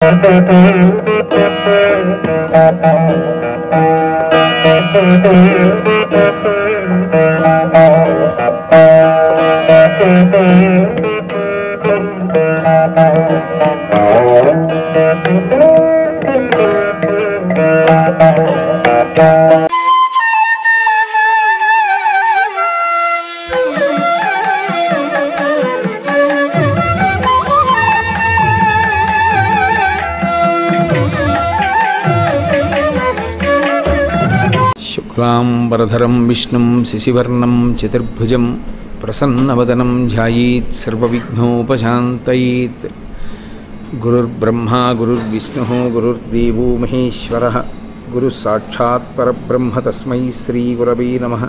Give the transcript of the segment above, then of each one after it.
శుక్లాంబరధరం విష్ణుం శశివర్ణం చతుర్భుజం ప్రసన్నవదనం ధ్యాయేత్ సర్వవిఘ్నోపశాంతయేత్ గురుర్బ్రహ్మా గురుర్విష్ణు గురుర్దేవో మహేశ్వర గురుः సాక్షాత్ పరబ్రహ్మ తస్మై శ్రీగురవే నమః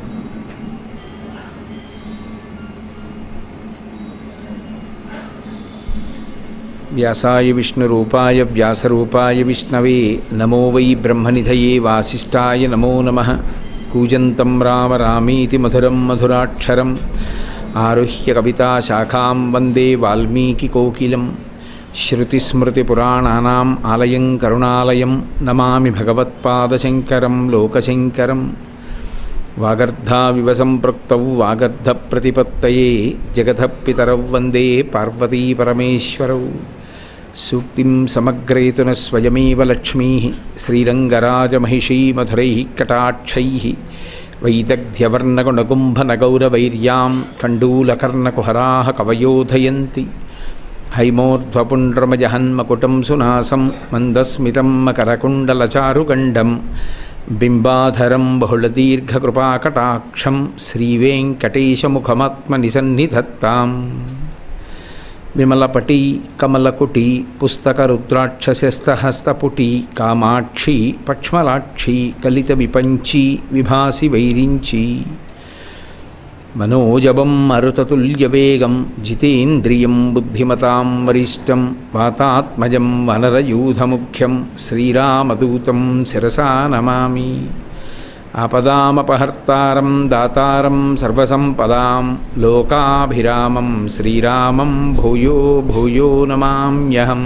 వ్యాసాయ విష్ణురూపాయ వ్యాసరూపాయ విష్ణవే నమో వై బ్రహ్మనిధయే వాసిష్ఠాయ నమో నమ కూజంతం రామ రామీతి మధురం మధురాక్షరం ఆరుహ్య కవితాశాఖాం వందే వాల్మీకికోకిలం శృతిస్మృతిపురాణానాం ఆలయం కరుణాలయం నమామి భగవత్పాదశంకరం లోకశంకరం వాగర్ధావివ సంపృక్తౌ వాగర్ధప్రతిపత్తయే జగతఃపితరౌ వందే పార్వతీపరమేశ్వరౌ సూక్తిం సమగ్రేతున స్వయమేవ లక్ష్మీ శ్రీరంగరాజమహిషీ మధురైः కటాక్షైः వైదగ్ధ్యవర్ణగుణగుంభనగౌరవైర్యాం కండూలకర్ణకుహరాः కవయోధయంతి హైమోర్ధ్వపుండ్రమజహన్మకుటం సునాసం మందస్మితం మకరకుండలచారుగండం బింబాధరం బహుళదీర్ఘకృపాకటాక్షం శ్రీవేంకటేశముఖమాత్మనిసన్నిధత్తాం విమలపటి కమలకుటి పుస్తకరుద్రాక్షశస్తహస్తపుటి కామాక్షి పక్ష్మలాక్షి కలిత విపంచి విభాసి వైరించి మనోజవం మరుతతుల్యవేగం జితేంద్రియం బుద్ధిమతాం వరిష్టం వాతాత్మజం వనరయూధముఖ్యం శ్రీరామదూతం శిరసా నమామి ఆపదామపహర్తారం దాతారం సర్వసంపదాం లోకాభిరామం శ్రీరామం భూయో భూయో నమామ్యహం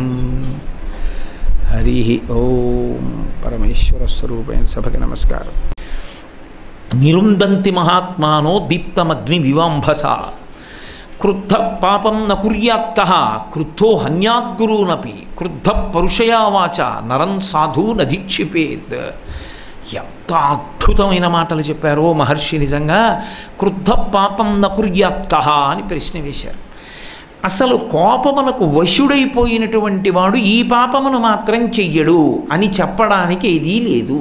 హరి ఓం పరమేశ్వర స్వరూపైన సభకి నమస్కారం నిరుందంతి మహాత్మానో దీప్తమగ్ని వివాంభస క్రుద్ధ పాపం న కుర్యాత్క క్రుద్ధో హన్యాద్గురూనపి క్రుద్ధ పరుషయా వాచ నరం సాధు నధీక్షిపేత్ ఎంత అద్భుతమైన మాటలు చెప్పారో మహర్షి నిజంగా క్రుద్ధ పాపం న కుర్యాత్క అని ప్రశ్న వేశారు అసలు కోపమునకు వశుడైపోయినటువంటి వాడు ఈ పాపమును మాత్రం చెయ్యడు అని చెప్పడానికి ఏదీ లేదు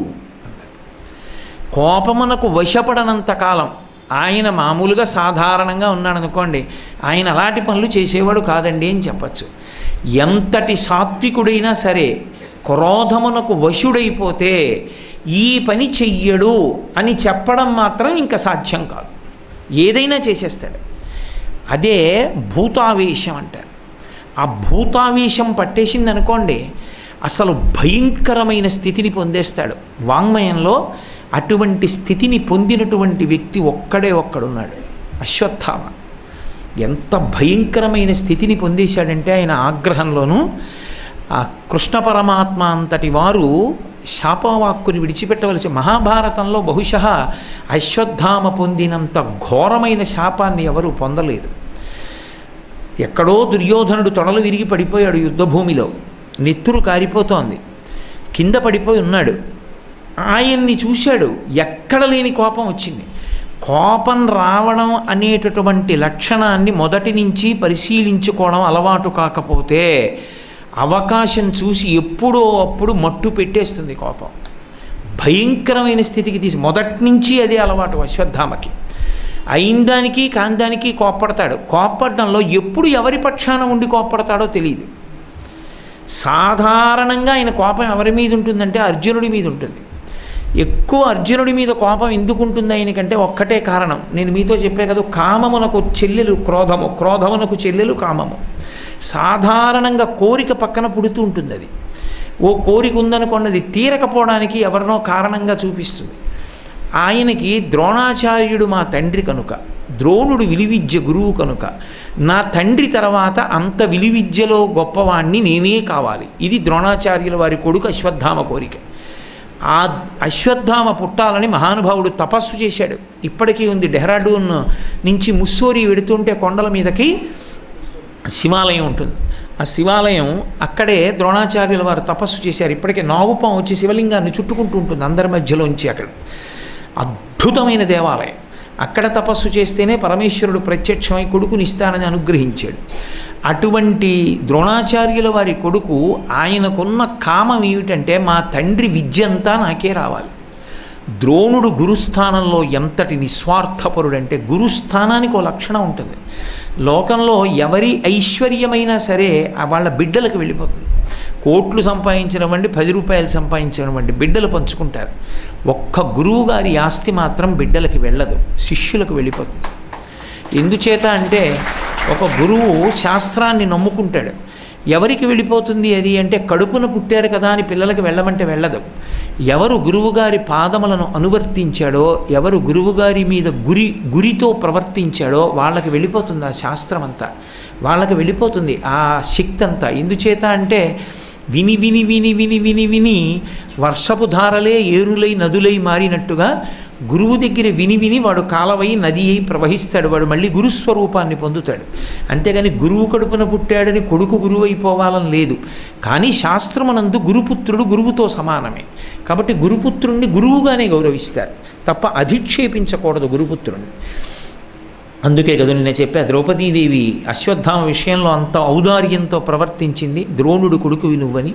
కోపమునకు వశపడనంత కాలం ఆయన మామూలుగా సాధారణంగా ఉన్నాడు అనుకోండి ఆయన అలాంటి పనులు చేసేవాడు కాదండి అని చెప్పచ్చు ఎంతటి సాత్వికుడైనా సరే క్రోధమునకు వశుడైపోతే ఈ పని చెయ్యడు అని చెప్పడం మాత్రం ఇంకా సాధ్యం కాదు ఏదైనా చేసేస్తాడు అదే భూతావేశం అంటారు ఆ భూతావేశం పట్టేసింది అనుకోండి అసలు భయంకరమైన స్థితిని పొందేస్తాడు వాంగ్మయంలో అటువంటి స్థితిని పొందినటువంటి వ్యక్తి ఒక్కడే ఒక్కడున్నాడు అశ్వత్థామ ఎంత భయంకరమైన స్థితిని పొందేశాడంటే ఆయన ఆగ్రహంలోనూ ఆ కృష్ణ పరమాత్మ అంతటి వారు శాపవాక్కుని విడిచిపెట్టవలసి మహాభారతంలో బహుశः అశ్వత్థామ పొందినంత ఘోరమైన శాపాన్ని ఎవరూ పొందలేదు ఎక్కడో దుర్యోధనుడు తొడలు విరిగి పడిపోయాడు యుద్ధభూమిలో నెత్తురు కారిపోతోంది కింద పడిపోయి ఉన్నాడు ఆయన్ని చూశాడు ఎక్కడ లేని కోపం వచ్చింది కోపం రావడం అనేటటువంటి లక్షణాన్ని మొదటి నుంచి పరిశీలించుకోవడం అలవాటు కాకపోతే అవకాశం చూసి ఎప్పుడో అప్పుడు మట్టు పెట్టేస్తుంది కోపం భయంకరమైన స్థితికి తీసి మొదటి నుంచి అదే అలవాటు అశ్వత్థామకి అయిందానికి కాందానికి కోప్పడతాడు కోప్పడడంలో ఎప్పుడు ఎవరి పక్షాన ఉండి కోప్పడతాడో తెలియదు సాధారణంగా ఆయన కోపం ఎవరి మీద ఉంటుందంటే అర్జునుడి మీద ఉంటుంది ఎక్కువ అర్జునుడి మీద కోపం ఎందుకు ఉంటుంది ఆయనకంటే ఒక్కటే కారణం నేను మీతో చెప్పే కదా కామమునకు చెల్లెలు క్రోధము క్రోధమునకు చెల్లెలు కామము సాధారణంగా కోరిక పక్కన పుడుతూ ఉంటుంది అది ఓ కోరిక ఉందనుకోండి అది తీరకపోవడానికి ఎవరినో కారణంగా చూపిస్తుంది ఆయనకి ద్రోణాచార్యుడు మా తండ్రి కనుక ద్రోణుడు విలువిద్య గురువు కనుక నా తండ్రి తర్వాత అంత విలువిద్యలో గొప్పవాణ్ణి నేనే కావాలి ఇది ద్రోణాచార్యుల వారి కొడుకు అశ్వత్థామ కోరిక ఆ అశ్వత్థామ పుట్టాలని మహానుభావుడు తపస్సు చేశాడు ఇప్పటికీ ఉంది డెహ్రాడూన్ నుంచి ముస్సోరి వెడుతుంటే కొండల మీదకి శివాలయం ఉంటుంది ఆ శివాలయం అక్కడే ద్రోణాచార్యుల వారు తపస్సు చేశారు ఇప్పటికే నాగుపాం వచ్చి శివలింగాన్ని చుట్టుకుంటూ ఉంటుంది అందరి మధ్యలోంచి అక్కడ అద్భుతమైన దేవాలయం అక్కడ తపస్సు చేస్తేనే పరమేశ్వరుడు ప్రత్యక్షమై కొడుకుని ఇస్తానని అనుగ్రహించాడు అటువంటి ద్రోణాచార్యుల వారి కొడుకు ఆయనకున్న కామం ఏమిటంటే మా తండ్రి విద్య అంతా నాకే రావాలి ద్రోణుడు గురుస్థానంలో ఎంతటి నిస్వార్థపరుడంటే గురుస్థానానికి ఒక లక్షణం ఉంటుంది లోకంలో ఎవరి ఐశ్వర్యమైనా సరే ఆ వాళ్ళ బిడ్డలకు వెళ్ళిపోతుంది కోట్లు సంపాదించినవ్వండి పది రూపాయలు సంపాదించినవ్వండి బిడ్డలు పంచుకుంటారు ఒక్క గురువు గారి ఆస్తి మాత్రం బిడ్డలకి వెళ్ళదు శిష్యులకు వెళ్ళిపోతుంది ఎందుచేత అంటే ఒక గురువు శాస్త్రాన్ని నమ్ముకుంటాడు ఎవరికి వెళ్ళిపోతుంది అది అంటే కడుపున పుట్టారు కదా అని పిల్లలకి వెళ్ళమంటే వెళ్ళదు ఎవరు గురువుగారి పాదములను అనువర్తించాడో ఎవరు గురువుగారి మీద గురి గురితో ప్రవర్తించాడో వాళ్ళకి వెళ్ళిపోతుంది ఆ శాస్త్రం అంతా వాళ్ళకి వెళ్ళిపోతుంది ఆ శక్తి అంతా ఎందుచేత అంటే విని విని విని విని విని విని వర్షపు ధారలే ఏరులై నదులై మారినట్టుగా గురువు దగ్గర విని విని వాడు కాలవై నది అయి ప్రవహిస్తాడు వాడు మళ్ళీ గురుస్వరూపాన్ని పొందుతాడు అంతేగాని గురువు కడుపున పుట్టాడని కొడుకు గురువు అయిపోవాలని లేదు కానీ శాస్త్రమునందు గురుపుత్రుడు గురువుతో సమానమే కాబట్టి గురుపుత్రుణ్ణి గురువుగానే గౌరవిస్తారు తప్ప అధిక్షేపించకూడదు గురుపుత్రుణ్ణి అందుకే కదా నిన్న చెప్పా ద్రౌపదీదేవి అశ్వత్థామ విషయంలో అంత ఔదార్యంతో ప్రవర్తించింది ద్రోణుడు కొడుకు నువ్వని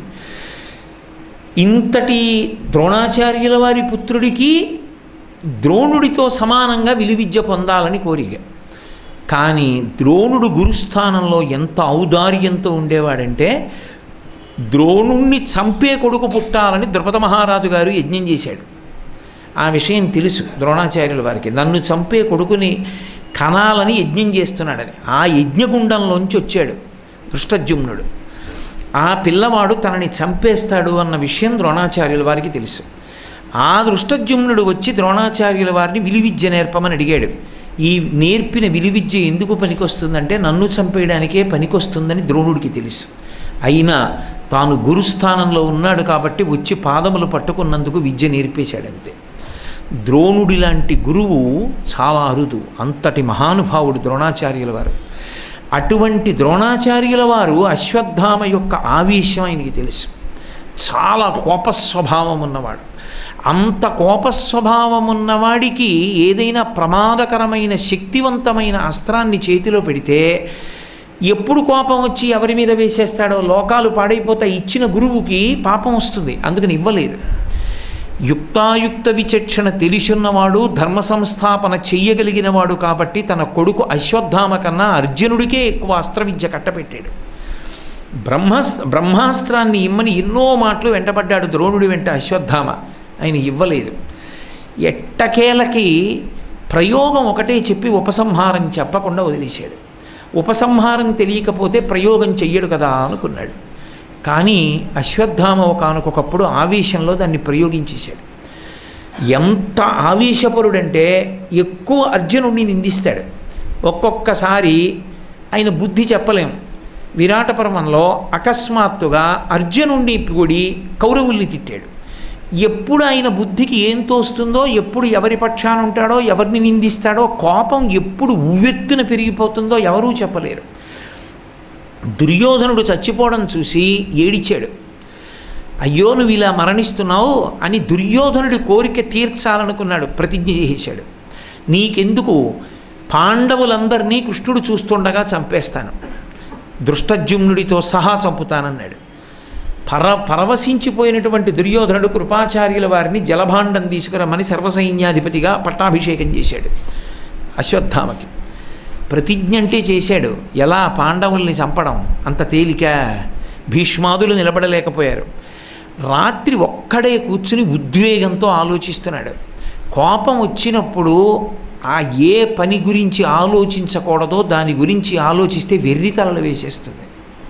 ఇంతటి ద్రోణాచార్యుల వారి పుత్రుడికి ద్రోణుడితో సమానంగా విలువిద్య పొందాలని కోరిక కానీ ద్రోణుడు గురుస్థానంలో ఎంత ఔదార్యంతో ఉండేవాడంటే ద్రోణుణ్ణి చంపే కొడుకు పుట్టాలని ద్రుపద మహారాజు గారు యజ్ఞం చేశాడు ఆ విషయం తెలుసు ద్రోణాచార్యుల వారికి నన్ను చంపే కొడుకుని కనాలని యజ్ఞం చేస్తున్నాడని ఆ యజ్ఞగుండంలోంచి వచ్చాడు దృష్టజుమ్నుడు ఆ పిల్లవాడు తనని చంపేస్తాడు అన్న విషయం ద్రోణాచార్యుల వారికి తెలుసు ఆ దృష్టజుమ్నుడు వచ్చి ద్రోణాచార్యుల వారిని విలువిద్య నేర్పమని అడిగాడు ఈ నేర్పిన విలువిద్య ఎందుకు పనికొస్తుందంటే నన్ను చంపేయడానికే పనికొస్తుందని ద్రోణుడికి తెలుసు అయినా తాను గురుస్థానంలో ఉన్నాడు కాబట్టి వచ్చి పాదములు పట్టుకున్నందుకు విద్య నేర్పేశాడంతే ద్రోణుడి లాంటి గురువు చాలా అరుదు అంతటి మహానుభావుడు ద్రోణాచార్యుల వారు అటువంటి ద్రోణాచార్యుల వారు అశ్వత్థామ యొక్క ఆవేశం ఆయనకి తెలుసు చాలా కోపస్వభావం ఉన్నవాడు అంత కోపస్వభావం ఉన్నవాడికి ఏదైనా ప్రమాదకరమైన శక్తివంతమైన అస్త్రాన్ని చేతిలో పెడితే ఎప్పుడు కోపం వచ్చి ఎవరి మీద వేసేస్తాడో లోకాలు పాడైపోతాయి ఇచ్చిన గురువుకి పాపం వస్తుంది అందుకని ఇవ్వలేదు యుక్తాయుక్త విచక్షణ తెలిసున్నవాడు ధర్మ సంస్థాపన చెయ్యగలిగినవాడు కాబట్టి తన కొడుకు అశ్వత్థామ కన్నా అర్జునుడికే ఎక్కువ అస్త్రవిద్య కట్టపెట్టాడు బ్రహ్మాస్త్ర బ్రహ్మాస్త్రాన్ని ఇమ్మని ఎన్నో మాటలు వెంటబడ్డాడు ద్రోణుడి వెంట అశ్వత్థామ ఆయన ఇవ్వలేదు ఎట్టకేలకి ప్రయోగం ఒకటే చెప్పి ఉపసంహారం చెప్పకుండా వదిలేశాడు ఉపసంహారం తెలియకపోతే ప్రయోగం చెయ్యడు కదా అనుకున్నాడు కానీ అశ్వత్థామ ఒకనకొకప్పుడు ఆవేశంలో దాన్ని ప్రయోగించేశాడు ఎంత ఆవేశపరుడంటే ఎక్కువ అర్జునుడిని నిందిస్తాడు ఒక్కొక్కసారి ఆయన బుద్ధి చెప్పలేం విరాట పర్వంలో అకస్మాత్తుగా అర్జునుడిని పొడి కౌరవుల్ని తిట్టాడు ఎప్పుడు ఆయన బుద్ధికి ఏం తోస్తుందో ఎప్పుడు ఎవరి పక్షాన ఉంటాడో ఎవరిని నిందిస్తాడో కోపం ఎప్పుడు ఉవ్వెత్తున పెరిగిపోతుందో ఎవరూ చెప్పలేరు దుర్యోధనుడు చచ్చిపోవడం చూసి ఏడిచాడు అయ్యో నువ్వు ఇలా మరణిస్తున్నావు అని దుర్యోధనుడి కోరిక తీర్చాలనుకున్నాడు ప్రతిజ్ఞ చేసేశాడు నీకెందుకు పాండవులందరినీ కృష్ణుడు చూస్తుండగా చంపేస్తాను దృష్టజుమ్నుడితో సహా చంపుతానన్నాడు పర పరవశించిపోయినటువంటి దుర్యోధనుడు కృపాచార్యుల వారిని జలభాండం తీసుకురమ్మని సర్వసైన్యాధిపతిగా పట్టాభిషేకం చేశాడు అశ్వత్థామకి ప్రతిజ్ఞ అంటే చేశాడు ఎలా పాండవుల్ని చంపడం అంత తేలిక భీష్మాదులు నిలబడలేకపోయారు రాత్రి ఒక్కడే కూర్చుని ఉద్వేగంతో ఆలోచిస్తున్నాడు కోపం వచ్చినప్పుడు ఆ ఏ పని గురించి ఆలోచించకూడదో దాని గురించి ఆలోచిస్తే వెర్రితలలు వేసేస్తుంది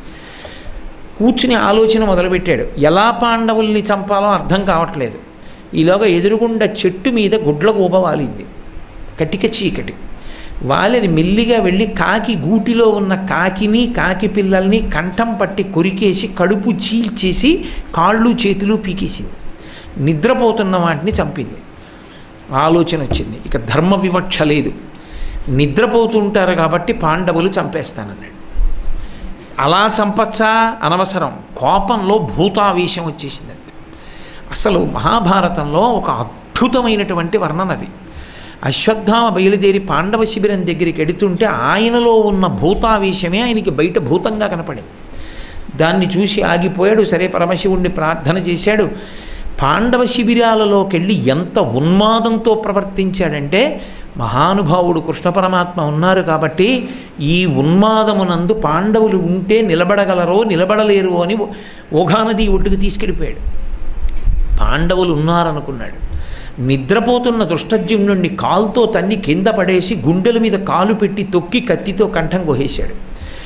కూర్చుని ఆలోచన మొదలుపెట్టాడు ఎలా పాండవుల్ని చంపాలో అర్థం కావట్లేదు ఈలోగా ఎదురుగుండా చెట్టు మీద గుడ్ల గూబ వాలింది కటిక చీకటి వాళ్ళని మెల్లిగా వెళ్ళి కాకి గూటిలో ఉన్న కాకిని కాకి పిల్లల్ని కంఠం పట్టి కొరికేసి కడుపు చీల్చేసి కాళ్ళు చేతులు పీకేసింది నిద్రపోతున్న వాటిని చంపింది ఆలోచన వచ్చింది ఇక ధర్మ వివక్ష లేదు నిద్రపోతుంటారు కాబట్టి పాండవులు చంపేస్తానన్నాడు అలా చంపచ్చా అనవసరం కోపంలో భూతావేశం వచ్చేసిందంటే అసలు మహాభారతంలో ఒక అద్భుతమైనటువంటి వర్ణనది అశ్వత్థామ బయలుదేరి పాండవ శిబిరం దగ్గరికి ఎడుతుంటే ఆయనలో ఉన్న భూతావేశమే ఆయనకి బయట భూతంగా కనపడింది దాన్ని చూసి ఆగిపోయాడు సరే పరమశివుణ్ణి ప్రార్థన చేశాడు పాండవ శిబిరాలలోకి వెళ్ళి ఎంత ఉన్మాదంతో ప్రవర్తించాడంటే మహానుభావుడు కృష్ణ పరమాత్మ ఉన్నారు కాబట్టి ఈ ఉన్మాదమునందు పాండవులు ఉంటే నిలబడగలరో నిలబడలేరు అని ఓఘానది ఒడ్డుకు తీసుకెళ్ళిపోయాడు పాండవులు ఉన్నారనుకున్నాడు నిద్రపోతున్న దృష్టజ్యుమ్నుడిని కాలుతో తన్ని కింద పడేసి గుండెల మీద కాలు పెట్టి తొక్కి కత్తితో కంఠం కోసేశాడు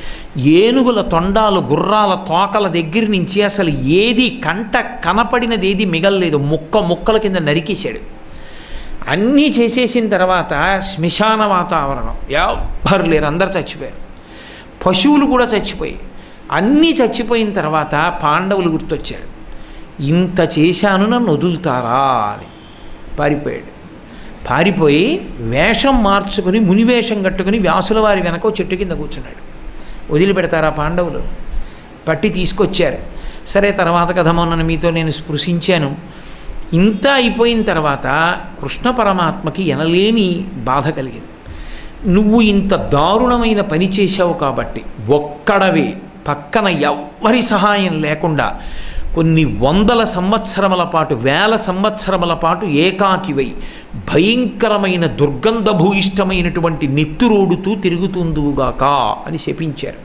ఏనుగుల తొండాలు గుర్రాల తోకల దగ్గర నుంచి అసలు ఏది కంట కనపడినది ఏది మిగలలేదు ముక్క ముక్కల కింద నరికేశాడు అన్నీ చేసేసిన తర్వాత శ్మశాన వాతావరణం ఎవ్వరు లేరు అందరు చచ్చిపోయారు పశువులు కూడా చచ్చిపోయాయి అన్నీ చచ్చిపోయిన తర్వాత పాండవులు గుర్తొచ్చారు ఇంత చేశాను నన్ను వదులుతారా అని పారిపోయాడు పారిపోయి వేషం మార్చుకుని మునివేషం కట్టుకుని వ్యాసుల వారి వెనక ఓ చెట్టు కింద కూర్చున్నాడు వదిలిపెడతారా పాండవులు పట్టి తీసుకొచ్చారు సరే తర్వాత కథ మొన్న మీతో నేను స్పృశించాను ఇంత అయిపోయిన తర్వాత కృష్ణ పరమాత్మకి ఎనలేని బాధ కలిగింది నువ్వు ఇంత దారుణమైన పని చేశావు కాబట్టి ఒక్కడవే పక్కన ఎవ్వరి సహాయం లేకుండా కొన్ని వందల సంవత్సరముల పాటు వేల సంవత్సరముల పాటు ఏకాకివై భయంకరమైన దుర్గంధభూయిష్టమైనటువంటి నెత్తురోడుతూ తిరుగుతుందువుగాక అని శపించారు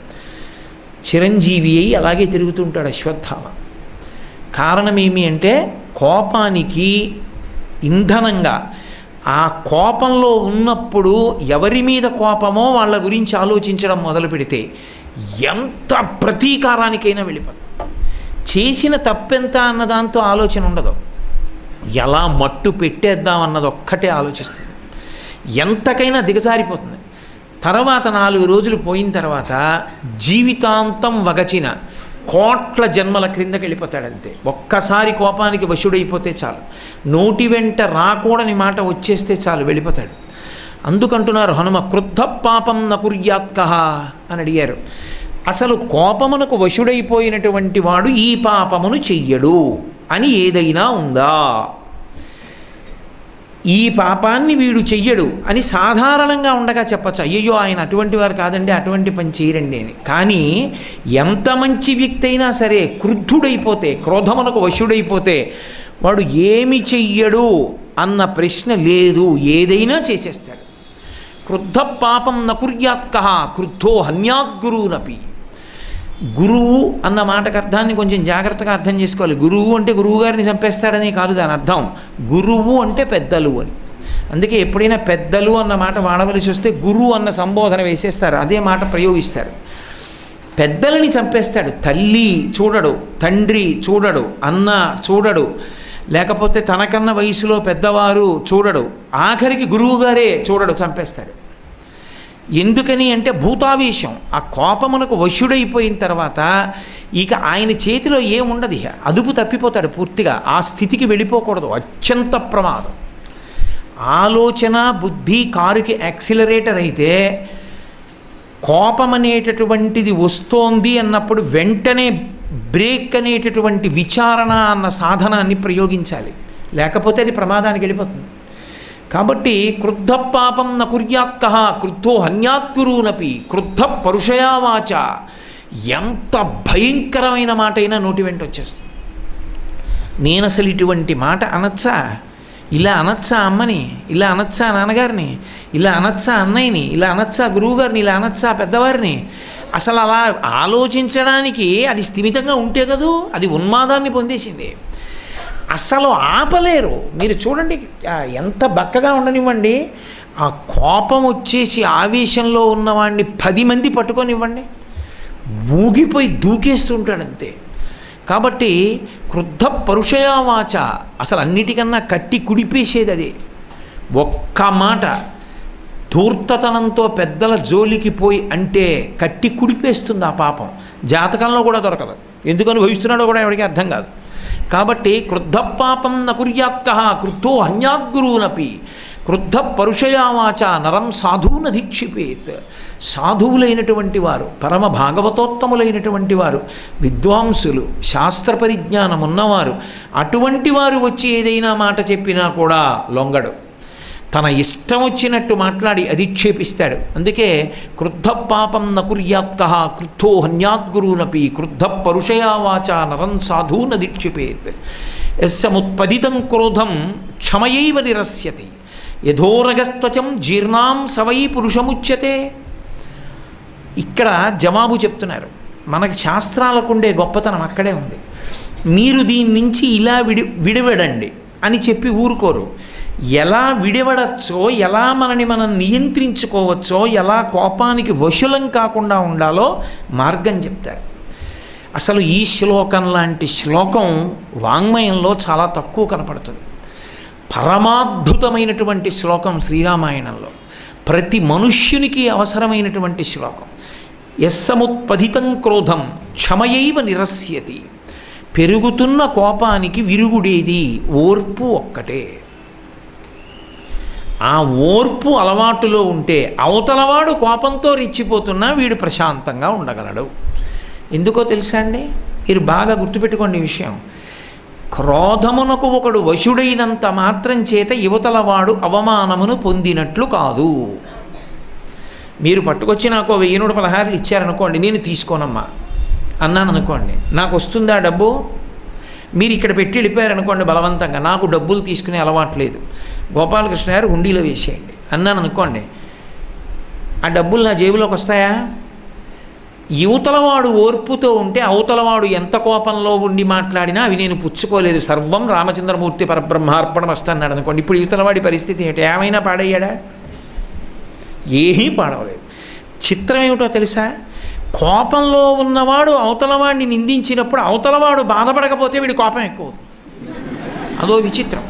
చిరంజీవి అయి అలాగే తిరుగుతుంటాడు అశ్వత్థామ కారణం ఏమి అంటే కోపానికి ఇంధనంగా ఆ కోపంలో ఉన్నప్పుడు ఎవరి మీద కోపమో వాళ్ళ గురించి ఆలోచించడం మొదలు పెడితే ఎంత ప్రతీకారానికైనా వెళ్ళిపోతుంది చేసిన తప్పెంత అన్న దాంతో ఆలోచన ఉండదు ఎలా మట్టు పెట్టేద్దాం అన్నది ఒక్కటే ఆలోచిస్తుంది ఎంతకైనా దిగజారిపోతుంది తర్వాత నాలుగు రోజులు పోయిన తర్వాత జీవితాంతం వగచిన కోట్ల జన్మల క్రిందకి వెళ్ళిపోతాడంతే ఒక్కసారి కోపానికి వశుడైపోతే చాలు నోటి వెంట రాకూడని మాట వచ్చేస్తే చాలు వెళ్ళిపోతాడు అందుకంటున్నారు హనుమ క్రుద్ధ పాపం నకుర్యాత్క అని అడిగారు అసలు కోపమునకు వశుడైపోయినటువంటి వాడు ఈ పాపమును చెయ్యడు అని ఏదైనా ఉందా ఈ పాపాన్ని వీడు చెయ్యడు అని సాధారణంగా ఉండగా చెప్పచ్చు అయ్యయ్యో ఆయన అటువంటి వారు కాదండి అటువంటి పని చేయరండి అని కానీ ఎంత మంచి వ్యక్తి అయినా సరే క్రుద్ధుడైపోతే క్రోధమునకు వశుడైపోతే వాడు ఏమి చెయ్యడు అన్న ప్రశ్న లేదు ఏదైనా చేసేస్తాడు క్రుద్ధ పాపం నకుర్యాత్క క్రుద్ధో హన్యాద్గురువునపి గురువు అన్న మాటకు అర్థాన్ని కొంచెం జాగ్రత్తగా అర్థం చేసుకోవాలి గురువు అంటే గురువు గారిని చంపేస్తాడని కాదు దాని అర్థం గురువు అంటే పెద్దలు అని అందుకే ఎప్పుడైనా పెద్దలు అన్న మాట వాడవలసి వస్తే గురువు అన్న సంబోధన వేసేస్తారు అదే మాట ప్రయోగిస్తారు పెద్దలని చంపేస్తాడు తల్లి చూడడు తండ్రి చూడడు అన్న చూడడు లేకపోతే తనకన్న వయసులో పెద్దవారు చూడడు ఆఖరికి గురువుగారే చూడడు చంపేస్తాడు ఎందుకని అంటే భూతావేశం ఆ కోపమునకు వశుడైపోయిన తర్వాత ఇక ఆయన చేతిలో ఏముండదు ఇక అదుపు తప్పిపోతాడు పూర్తిగా ఆ స్థితికి వెళ్ళిపోకూడదు అత్యంత ప్రమాదం ఆలోచన బుద్ధి కారుకి యాక్సిలరేటర్ అయితే కోపం అనేటటువంటిది వస్తోంది అన్నప్పుడు వెంటనే బ్రేక్ అనేటటువంటి విచారణ అన్న సాధనాన్ని ప్రయోగించాలి లేకపోతే అది ప్రమాదానికి వెళ్ళిపోతుంది కాబట్టి క్రుద్ధ పాపం న కుర్యాత్క క్రుద్ధో హన్యాత్కురూనపి క్రుద్ధ పరుషయావాచ ఎంత భయంకరమైన మాట అయినా నోటి వెంట వచ్చేస్తుంది నేను అసలు ఇటువంటి మాట అనొచ్చా ఇలా అనొచ్చా అమ్మని ఇలా అనొచ్చా నాన్నగారిని ఇలా అనొచ్చా అన్నయ్యని ఇలా అనొచ్చా గురువుగారిని ఇలా అనొచ్చా పెద్దవారిని అసలు అలా ఆలోచించడానికి అది స్థిమితంగా ఉంటే కదూ అది ఉన్మాదాన్ని పొందేసింది అసలు ఆపలేరు మీరు చూడండి ఆ, ఎంత బక్కగా ఉండనివ్వండి ఆ కోపం వచ్చేసి ఆవేశంలో ఉన్నవాడిని పది మంది పట్టుకొనివ్వండి ఊగిపోయి దూకేస్తుంటాడు అంతే కాబట్టి క్రుద్ధ పరుషయావాచ అసలు అన్నిటికన్నా కట్టి కుడిపేసేది అదే ఒక్క మాట ధూర్తతనంతో పెద్దల జోలికి పోయి అంటే కట్టి కుడిపేస్తుంది ఆ పాపం జాతకంలో కూడా దొరకదు ఎందుకని భవిస్తున్నాడో కూడా ఎవరికి అర్థం కాదు కాబట్టి క్రుద్ధ పాపం నకుర్యాత్క క్రుద్ధో హన్యాద్గురువునపి క్రుద్ధ పరుషయావాచ నరం సాధువున ధిక్షిపేత్ సాధువులైనటువంటి వారు పరమ భాగవతోత్తములైనటువంటి వారు విద్వాంసులు శాస్త్ర పరిజ్ఞానం ఉన్నవారు అటువంటి వారు వచ్చి ఏదైనా మాట చెప్పినా కూడా లొంగడు తన ఇష్టం వచ్చినట్టు మాట్లాడి అధిక్షేపిస్తాడు అందుకే క్రుద్ధ పాపం నకుర్యాత్క క్రుద్ధో హన్యాద్గురునపి క్రుద్ధ పరుషయావాచ నరం సాధూన దీక్షిపేత్ యస్సముత్పదితం క్రోధం క్షమయైవ నిరస్యతి యథోరగస్త్వచం జీర్ణాం సవై పురుషముచ్యతే ఇక్కడ జవాబు చెప్తున్నారు మనకి శాస్త్రాలకు ఉండే గొప్పతనం అక్కడే ఉంది మీరు దీని నుంచి ఇలా విడి విడివడండి అని చెప్పి ఊరుకోరు ఎలా విడివడచ్చో ఎలా మనని మనం నియంత్రించుకోవచ్చో ఎలా కోపానికి వశులం కాకుండా ఉండాలో మార్గం చెప్తారు అసలు ఈ శ్లోకం లాంటి శ్లోకం వాంగ్మయంలో చాలా తక్కువ కనపడుతుంది పరమాద్భుతమైనటువంటి శ్లోకం శ్రీరామాయణంలో ప్రతి మనుష్యునికి అవసరమైనటువంటి శ్లోకం యస్సముత్పదితం క్రోధం క్షమయైవ నిరస్యతి పెరుగుతున్న కోపానికి విరుగుడేది ఓర్పు ఒక్కటే ఆ ఓర్పు అలవాటులో ఉంటే అవతలవాడు కోపంతో రెచ్చిపోతున్నా వీడు ప్రశాంతంగా ఉండగలడు ఎందుకో తెలుసా అండి మీరు బాగా గుర్తుపెట్టుకోండి ఈ విషయం క్రోధమునకు ఒకడు వశుడైనంత మాత్రం చేత యువతలవాడు అవమానమును పొందినట్లు కాదు మీరు పట్టుకొచ్చి నాకు వెయ్యి నూట పదహారులు ఇచ్చారనుకోండి నేను తీసుకోనమ్మా అన్నాను అనుకోండి నాకు వస్తుందా డబ్బు మీరు ఇక్కడ పెట్టి వెళ్ళిపోయారనుకోండి బలవంతంగా నాకు డబ్బులు తీసుకునే అలవాటు లేదు గోపాలకృష్ణ గారు హుండీలో వేసేయండి అన్నాను అనుకోండి ఆ డబ్బులు నా జేబులోకి వస్తాయా యువతలవాడు ఓర్పుతో ఉంటే అవతలవాడు ఎంత కోపంలో ఉండి మాట్లాడినా అవి నేను పుచ్చుకోలేదు సర్వం రామచంద్రమూర్తి పరబ్రహ్మార్పణం వస్తాన్నాడు అనుకోండి ఇప్పుడు యువతలవాడి పరిస్థితి ఏంటి ఏమైనా పాడయ్యాడా ఏమీ పాడవలేదు చిత్రం ఏమిటో తెలుసా కోపంలో ఉన్నవాడు అవతలవాడిని నిందించినప్పుడు అవతలవాడు బాధపడకపోతే వీడి కోపం ఎక్కువ అవుతుంది. అదో విచిత్రం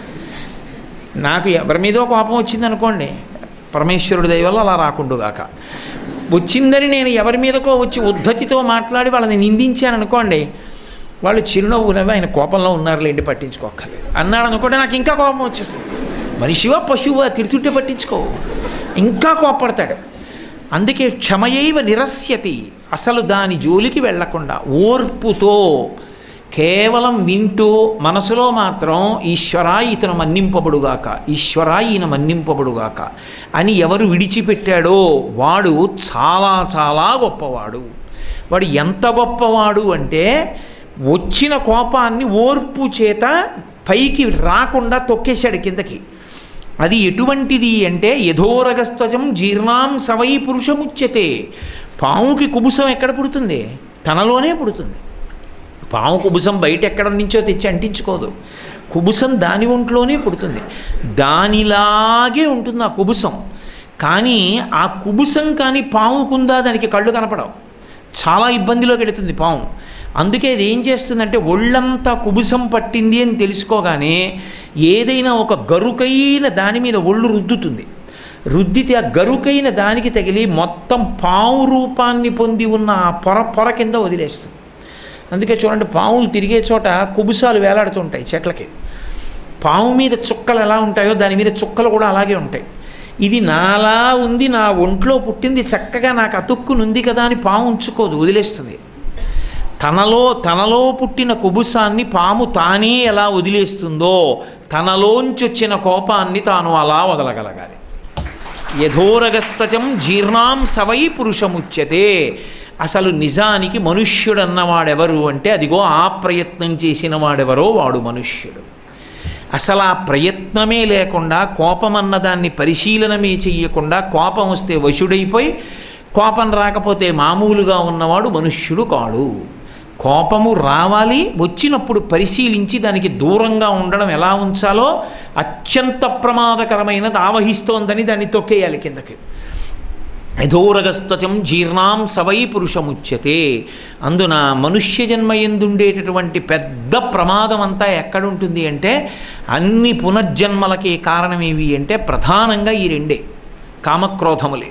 నాకు ఎవరి మీదో కోపం వచ్చిందనుకోండి పరమేశ్వరుడి దయ వల్ల అలా రాకుండుగాక వచ్చిందని నేను ఎవరి మీదకో వచ్చి ఉద్ధతితో మాట్లాడి వాళ్ళని నిందించాను అనుకోండి వాళ్ళు చిరునవ్వు నవ్వి ఆయన కోపంలో ఉన్నారులేండి పట్టించుకోక్కర్లేదు అన్నాడు అనుకోండి నాకు ఇంకా కోపం వచ్చేస్తుంది మనిషివా పశువా తిడుతుంటే పట్టించుకోవు ఇంకా కోపడతాడు అందుకే క్షమయైవ నిరస్యతి అసలు దాని జోలికి వెళ్లకుండా ఓర్పుతో కేవలం వింటూ మనసులో మాత్రం ఈశ్వరా ఇతను మన్నింపబడుగాక ఈశ్వరా ఈయన మన్నింపబడుగాక అని ఎవరు విడిచిపెట్టాడో వాడు చాలా చాలా గొప్పవాడు వాడు ఎంత గొప్పవాడు అంటే వచ్చిన కోపాన్ని ఓర్పు చేత పైకి రాకుండా తొక్కేశాడు కిందకి అది ఎటువంటిది అంటే యథోరగస్తజం జీర్ణాం సవై పురుషముచ్యతే పాముకి కుబుసం ఎక్కడ పుడుతుంది తనలోనే పుడుతుంది పాము కుబుసం బయట ఎక్కడ నుంచో తెచ్చి అంటించుకోదు కుబుసం దాని ఒంట్లోనే పుడుతుంది దానిలాగే ఉంటుంది ఆ కుబుసం కానీ ఆ కుబుసం కానీ పాముకుందా దానికి కళ్ళు కనపడవు చాలా ఇబ్బందిలోకి వెళుతుంది పాము అందుకే అది ఏం చేస్తుందంటే ఒళ్ళంతా కుబుసం పట్టింది అని తెలుసుకోగానే ఏదైనా ఒక గరుకైన దాని మీద ఒళ్ళు రుద్దుతుంది రుద్దితే ఆ గరుకైన దానికి తగిలి మొత్తం పాము రూపాన్ని పొంది ఉన్న ఆ పొర పొర కింద వదిలేస్తుంది అందుకే చూడండి పాములు తిరిగే చోట కుబుసాలు వేలాడుతుంటాయి చెట్లకి పాము మీద చుక్కలు ఎలా ఉంటాయో దాని మీద చుక్కలు కూడా అలాగే ఉంటాయి ఇది నాలా ఉంది నా ఒంట్లో పుట్టింది చక్కగా నాకు అతుక్కునుంది కదా అని పాము ఉంచుకోదు వదిలేస్తుంది తనలో తనలో పుట్టిన కుబుసాన్ని పాము తానే ఎలా వదిలేస్తుందో తనలోంచి వచ్చిన కోపాన్ని తాను అలా వదలగలగాలి యథోరగస్తచం జీర్ణాం సవై పురుషముచ్యతే అసలు నిజానికి మనుష్యుడన్నవాడెవరు అంటే అదిగో ఆ ప్రయత్నం చేసిన వాడెవరో వాడు మనుష్యుడు అసలు ఆ ప్రయత్నమే లేకుండా కోపం అన్నదాన్ని పరిశీలనమే చెయ్యకుండా కోపం వస్తే వశుడైపోయి కోపం రాకపోతే మామూలుగా ఉన్నవాడు మనుష్యుడు కాడు కోపము రావాలి వచ్చినప్పుడు పరిశీలించి దానికి దూరంగా ఉండడం ఎలా ఉంచాలో అత్యంత ప్రమాదకరమైనది ఆవహిస్తోందని దాన్ని తొక్కేయాలి కిందకి యథోరగస్తచం జీర్ణాం సవై పురుషముచ్యతే అందున మనుష్య జన్మ ఎందుండేటటువంటి పెద్ద ప్రమాదం అంతా ఎక్కడుంటుంది అంటే అన్ని పునర్జన్మలకి కారణం ఏవి అంటే ప్రధానంగా ఈ రెండే కామక్రోధములే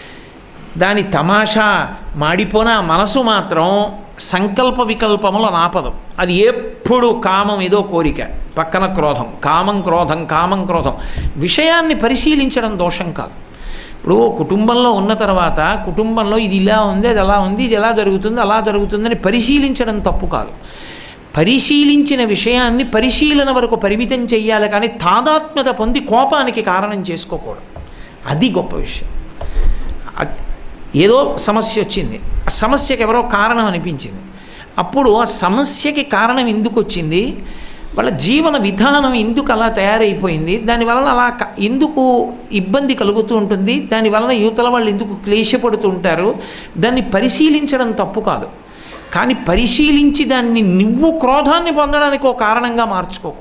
దాని తమాషా మాడిపోన ఆ మనసు మాత్రం సంకల్ప వికల్పముల నాపదం అది ఎప్పుడు కామం ఏదో కోరిక పక్కన క్రోధం కామం క్రోధం కామం క్రోధం విషయాన్ని పరిశీలించడం దోషం కాదు ఇప్పుడు కుటుంబంలో ఉన్న తర్వాత కుటుంబంలో ఇది ఇలా ఉంది అది అలా ఉంది ఇది ఎలా జరుగుతుంది అలా జరుగుతుందని పరిశీలించడం తప్పు కాదు పరిశీలించిన విషయాన్ని పరిశీలన వరకు పరిమితం చెయ్యాలి కానీ తాదాత్మ్యత పొంది కోపానికి కారణం చేసుకోకూడదు అది గొప్ప విషయం అది ఏదో సమస్య వచ్చింది ఆ సమస్యకి ఎవరో కారణం అనిపించింది అప్పుడు ఆ సమస్యకి కారణం ఎందుకు వచ్చింది వాళ్ళ జీవన విధానం ఎందుకు అలా తయారైపోయింది దానివలన అలా క- ఎందుకు ఇబ్బంది కలుగుతూ ఉంటుంది దానివలన యువతల వాళ్ళు ఎందుకు క్లేశపడుతూ ఉంటారు దాన్ని పరిశీలించడం తప్పు కాదు కానీ పరిశీలించి దాన్ని నువ్వు క్రోధాన్ని పొందడానికి ఒక కారణంగా మార్చుకోకూడదు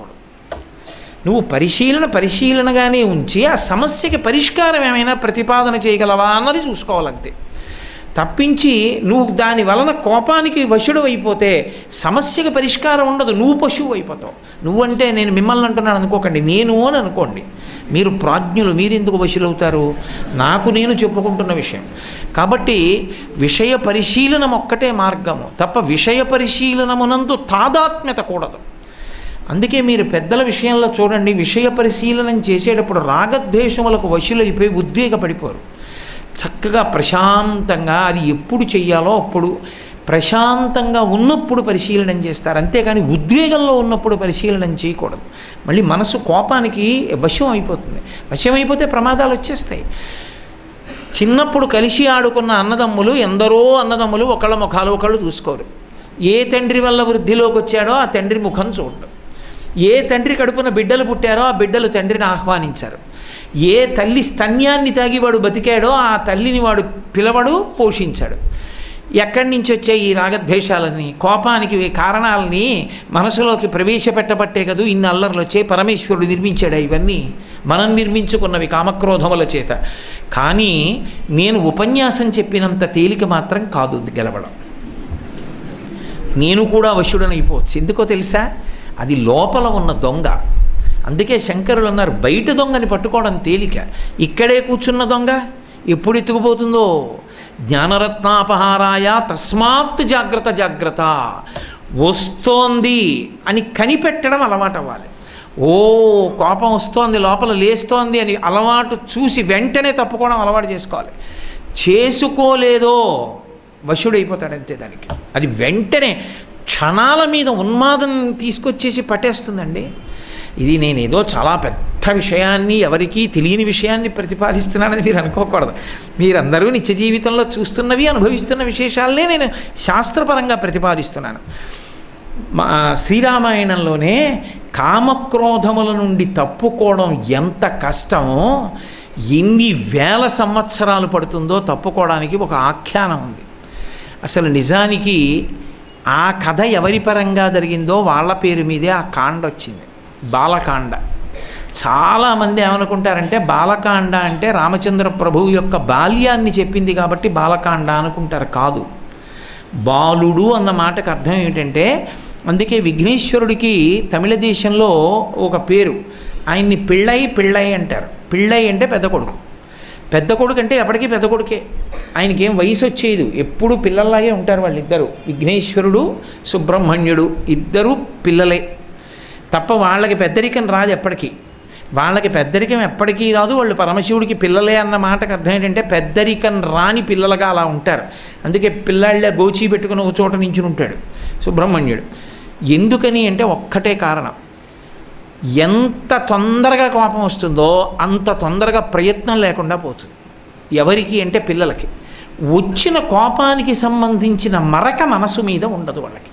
నువ్వు పరిశీలన పరిశీలనగానే ఉంచి ఆ సమస్యకి పరిష్కారం ఏమైనా ప్రతిపాదన చేయగలవా అన్నది చూసుకోవాలంతే తప్పించి నువ్వు దాని వలన కోపానికి వశుడు అయిపోతే సమస్యకి పరిష్కారం ఉండదు నువ్వు పశువు అయిపోతావు నువ్వంటే నేను మిమ్మల్ని అంటున్నాను అనుకోకండి నేను అని అనుకోండి మీరు ప్రాజ్ఞులు మీరు ఎందుకు వశులవుతారు నాకు నేను చెప్పుకుంటున్న విషయం కాబట్టి విషయ పరిశీలనం ఒక్కటే మార్గము తప్ప విషయ పరిశీలనమునందు తాదాత్మ్యత కూడదు అందుకే మీరు పెద్దల విషయంలో చూడండి విషయ పరిశీలనం చేసేటప్పుడు రాగద్వేషములకు వశులైపోయి ఉద్వేగపడిపోరు చక్కగా ప్రశాంతంగా అది ఎప్పుడు చెయ్యాలో అప్పుడు ప్రశాంతంగా ఉన్నప్పుడు పరిశీలనం చేస్తారు అంతేకాని ఉద్వేగంలో ఉన్నప్పుడు పరిశీలనం చేయకూడదు మళ్ళీ మనసు కోపానికి వశం అయిపోతుంది వశం అయిపోతే ప్రమాదాలు వచ్చేస్తాయి చిన్నప్పుడు కలిసి ఆడుకున్న అన్నదమ్ములు ఎందరో అన్నదమ్ములు ఒకళ్ళ ముఖాలు ఒకళ్ళు చూసుకోరు ఏ తండ్రి వల్ల వృద్ధిలోకి వచ్చాడో ఆ తండ్రి ముఖం చూడడం ఏ తండ్రి కడుపున బిడ్డలు పుట్టారో ఆ బిడ్డలు తండ్రిని ఆహ్వానించారు ఏ తల్లి స్తన్యాన్ని తాగి వాడు బతికాడో ఆ తల్లిని వాడు పిలవడు పోషించాడు ఎక్కడి నుంచి వచ్చే ఈ రాగద్వేషాలని కోపానికి ఈ కారణాలని మనసులోకి ప్రవేశపెట్టబట్టే కదూ ఇన్ని అల్లర్లు వచ్చే పరమేశ్వరుడు నిర్మించాడు ఇవన్నీ మనం నిర్మించుకున్నవి కామక్రోధముల చేత కానీ నేను ఉపన్యాసం చెప్పినంత తేలిక మాత్రం కాదు గెలవడం నేను కూడా వశుడనైపోవచ్చు ఎందుకో తెలుసా అది లోపల ఉన్న దొంగ అందుకే శంకరులు అన్నారు బయట దొంగని పట్టుకోవడం తేలిక ఇక్కడే కూర్చున్న దొంగ ఎప్పుడు ఎత్తుకుపోతుందో జ్ఞానరత్నాపహారాయ తస్మాత్ జాగ్రత్త జాగ్రత్త వస్తోంది అని కనిపెట్టడం అలవాటు అవ్వాలి ఓ కోపం వస్తోంది లోపల లేస్తోంది అని అలవాటు చూసి వెంటనే తప్పుకోవడం అలవాటు చేసుకోవాలి చేసుకోలేదో వశుడైపోతాడు అంతే దానికి అది వెంటనే క్షణాల మీద ఉన్మాదం తీసుకొచ్చేసి పట్టేస్తుందండి ఇది నేను ఏదో చాలా పెద్ద విషయాన్ని ఎవరికీ తెలియని విషయాన్ని ప్రతిపాదిస్తున్నానని మీరు అనుకోకూడదు మీరందరూ నిత్య జీవితంలో చూస్తున్నవి అనుభవిస్తున్న విశేషాలనే నేను శాస్త్రపరంగా ప్రతిపాదిస్తున్నాను మా శ్రీరామాయణంలోనే కామక్రోధముల నుండి తప్పుకోవడం ఎంత కష్టమో ఎన్ని వేల సంవత్సరాలు పడుతుందో తప్పుకోవడానికి ఒక ఆఖ్యానం ఉంది అసలు నిజానికి ఆ కథ ఎవరి పరంగా జరిగిందో వాళ్ళ పేరు మీదే ఆ కాండ వచ్చింది బాలకాండ చాలామంది ఏమనుకుంటారంటే బాలకాండ అంటే రామచంద్ర ప్రభువు యొక్క బాల్యాన్ని చెప్పింది కాబట్టి బాలకాండ అనుకుంటారు కాదు బాలుడు అన్న మాటకు అర్థం ఏమిటంటే అందుకే విఘ్నేశ్వరుడికి తమిళ దేశంలో ఒక పేరు ఆయన్ని పిళ్ళై పిళ్ళై అంటారు పిళ్ళై అంటే పెద్ద కొడుకు పెద్ద కొడుకు అంటే ఎప్పటికీ పెద్ద కొడుకే ఆయనకి ఏం వయసు వచ్చేది ఎప్పుడు పిల్లల్లాగే ఉంటారు వాళ్ళిద్దరు విఘ్నేశ్వరుడు సుబ్రహ్మణ్యుడు ఇద్దరు పిల్లలే తప్ప వాళ్ళకి పెద్దరికం రాదు ఎప్పటికీ వాళ్ళకి పెద్దరికం ఎప్పటికీ రాదు వాళ్ళు పరమశివుడికి పిల్లలే అన్న మాటకు అర్థం ఏంటంటే పెద్దరికం రాని పిల్లలుగా అలా ఉంటారు అందుకే పిల్లాళ్ళ గోచి పెట్టుకుని ఒక చోట నించుని ఉంటాడు సుబ్రహ్మణ్యుడు ఎందుకని అంటే ఒక్కటే కారణం ఎంత తొందరగా కోపం వస్తుందో అంత తొందరగా ప్రయత్నం లేకుండా పోతుంది ఎవరికి అంటే పిల్లలకి వచ్చిన కోపానికి సంబంధించిన మరక మనసు మీద ఉండదు వాళ్ళకి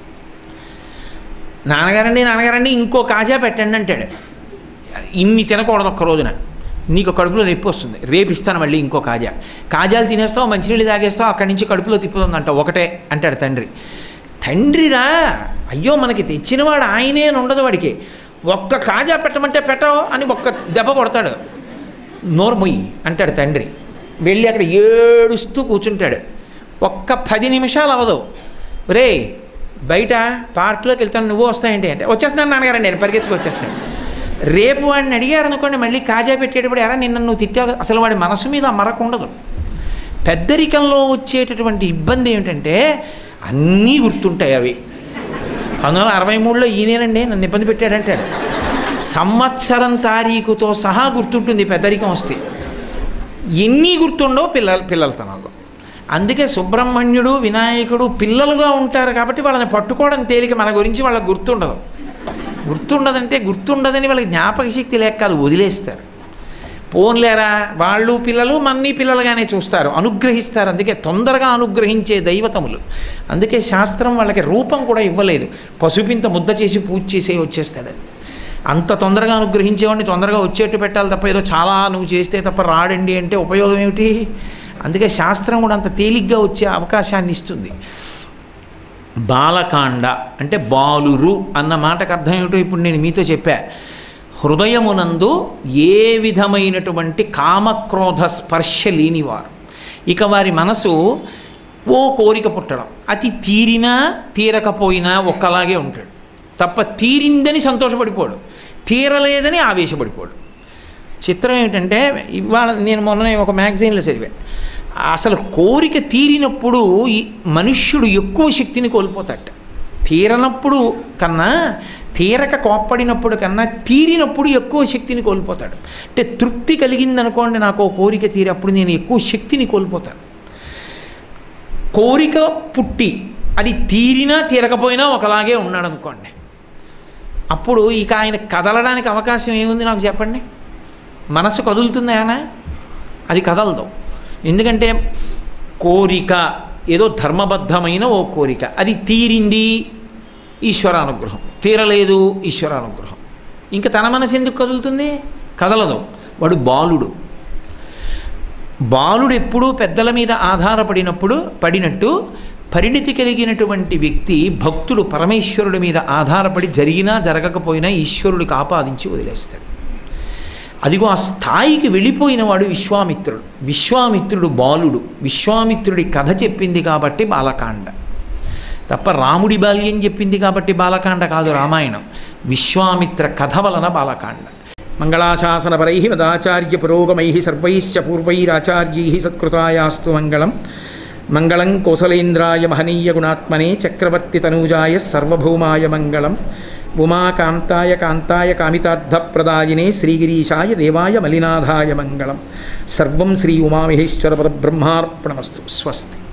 నాన్నగారండి నాన్నగారండి ఇంకో కాజా పెట్టండి అంటాడు ఇన్ని తినకూడదు ఒక్క రోజున నీకు కడుపులో నొప్పి వస్తుంది రేపు ఇస్తాను మళ్ళీ ఇంకో కాజా కాజాలు తినేస్తావు మంచినీళ్ళు తాగేస్తావు అక్కడి నుంచి కడుపులో తిప్పుతుందంట ఒకటే అంటాడు తండ్రి తండ్రిరా అయ్యో మనకి తెచ్చినవాడు ఆయనే అని ఉండదు వాడికి ఒక్క కాజా పెట్టమంటే పెట్టవు అని ఒక్క దెబ్బ కొడతాడు నోరు మొయ్యి అంటాడు తండ్రి వెళ్ళి అక్కడ ఏడుస్తూ కూర్చుంటాడు ఒక్క పది నిమిషాలు అవ్వదు రే బయట పార్క్లోకి వెళ్తాను నువ్వు వస్తాయంటే అంటే వచ్చేస్తున్నాను నాన్నగారండి నేను పరిగెత్తుకు వచ్చేస్తాను రేపు వాడిని అడిగారు అనుకోండి మళ్ళీ కాజా పెట్టేటప్పుడు ఎరా నిన్న నువ్వు తిట్టావు అసలు వాడి మనసు మీద ఆ మరక ఉండదు పెద్దరికంలో వచ్చేటటువంటి ఇబ్బంది ఏమిటంటే అన్నీ గుర్తుంటాయి అవి పంతొమ్మిది వందల అరవై మూడులో ఈయనేనండి నన్ను ఇబ్బంది పెట్టాడంటాడు సంవత్సరం తారీఖుతో సహా గుర్తుంటుంది పెద్దరికం వస్తే ఎన్ని గుర్తుండవు పిల్లల పిల్లలతనంలో అందుకే సుబ్రహ్మణ్యుడు వినాయకుడు పిల్లలుగా ఉంటారు కాబట్టి వాళ్ళని పట్టుకోవడం తేలిక మన గురించి వాళ్ళకి గుర్తుండదు గుర్తుండదంటే గుర్తుండదని వాళ్ళకి జ్ఞాపక శక్తి లేక కాదు వదిలేస్తారు పోన్లేరా వాళ్ళు పిల్లలు మన్ని పిల్లలుగానే చూస్తారు అనుగ్రహిస్తారు అందుకే తొందరగా అనుగ్రహించే దైవతములు అందుకే శాస్త్రం వాళ్ళకి రూపం కూడా ఇవ్వలేదు పసుపింత ముద్ద చేసి పూజ చేసే వచ్చేస్తాడు అంత తొందరగా అనుగ్రహించేవాడిని తొందరగా వచ్చేట్టు పెట్టాలి తప్ప ఏదో చాలా నువ్వు చేస్తే తప్ప రాడండి అంటే ఉపయోగం ఏమిటి అందుకే శాస్త్రం కూడా అంత తేలిగ్గా వచ్చే అవకాశాన్ని ఇస్తుంది బాలకాండ అంటే బాలురు అన్న మాటకు అర్థం ఏమిటో ఇప్పుడు నేను మీతో చెప్పా హృదయమునందు ఏ విధమైనటువంటి కామక్రోధ స్పర్శ లేనివారు ఇక వారి మనసు ఓ కోరిక పుట్టడం అతి తీరినా తీరకపోయినా ఒక్కలాగే ఉంటాడు తప్ప తీరిందని సంతోషపడిపోడు తీరలేదని ఆవేశపడిపోడు చిత్రం ఏమిటంటే ఇవాళ నేను మొన్ననే ఒక మ్యాగజైన్లో చదివా అసలు కోరిక తీరినప్పుడు ఈ మనుష్యుడు ఎక్కువ శక్తిని కోల్పోతాట తీరనప్పుడు కన్నా తీరక కోప్పడినప్పుడు కన్నా తీరినప్పుడు ఎక్కువ శక్తిని కోల్పోతాడు అంటే తృప్తి కలిగిందనుకోండి నాకు ఓ కోరిక తీరప్పుడు నేను ఎక్కువ శక్తిని కోల్పోతాను కోరిక పుట్టి అది తీరినా తీరకపోయినా ఒకలాగే ఉన్నాడు అనుకోండి అప్పుడు ఇక ఆయన కదలడానికి అవకాశం ఏముంది నాకు చెప్పండి మనసు కదులుతుంది ఆయన అది కదలదు ఎందుకంటే కోరిక ఏదో ధర్మబద్ధమైన ఓ కోరిక అది తీరింది ఈశ్వరానుగ్రహం తీరలేదు ఈశ్వరానుగ్రహం ఇంకా తన మనసు ఎందుకు కదులుతుంది కదలదు వాడు బాలుడు బాలుడు ఎప్పుడూ పెద్దల మీద ఆధారపడినప్పుడు పడినట్టు పరిణితి కలిగినటువంటి వ్యక్తి భక్తుడు పరమేశ్వరుడి మీద ఆధారపడి జరిగినా జరగకపోయినా ఈశ్వరుడికి ఆపాదించి వదిలేస్తాడు అదిగో ఆ స్థాయికి వెళ్ళిపోయిన వాడు విశ్వామిత్రుడు విశ్వామిత్రుడు బాలుడు విశ్వామిత్రుడి కథ చెప్పింది కాబట్టి బాలకాండ తప్ప రాముడి బాల్యం చెప్పింది కాబట్టి బాలకాండ కాదు రామాయణం విశ్వామిత్ర కథ వలన బాలకాండ మంగళాశాసనపరై మదాచార్య పురోగమై సర్వైశ్చ పూర్వైరాచార్యై సత్కృతాయాస్తు మంగళం మంగళం కోసలేంద్రాయ మహనీయ గుణాత్మనే చక్రవర్తి తనూజాయ సర్వభౌమాయ మంగళం ఉమాకాంతాయ కాంతాయ కామితార్థప్రదాయినే శ్రీగిరీశాయ దేవాయ మలినాథాయ మంగళం సర్వం శ్రీ ఉమామహేశ్వర పరబ్రహ్మార్పణమస్తు స్వస్తి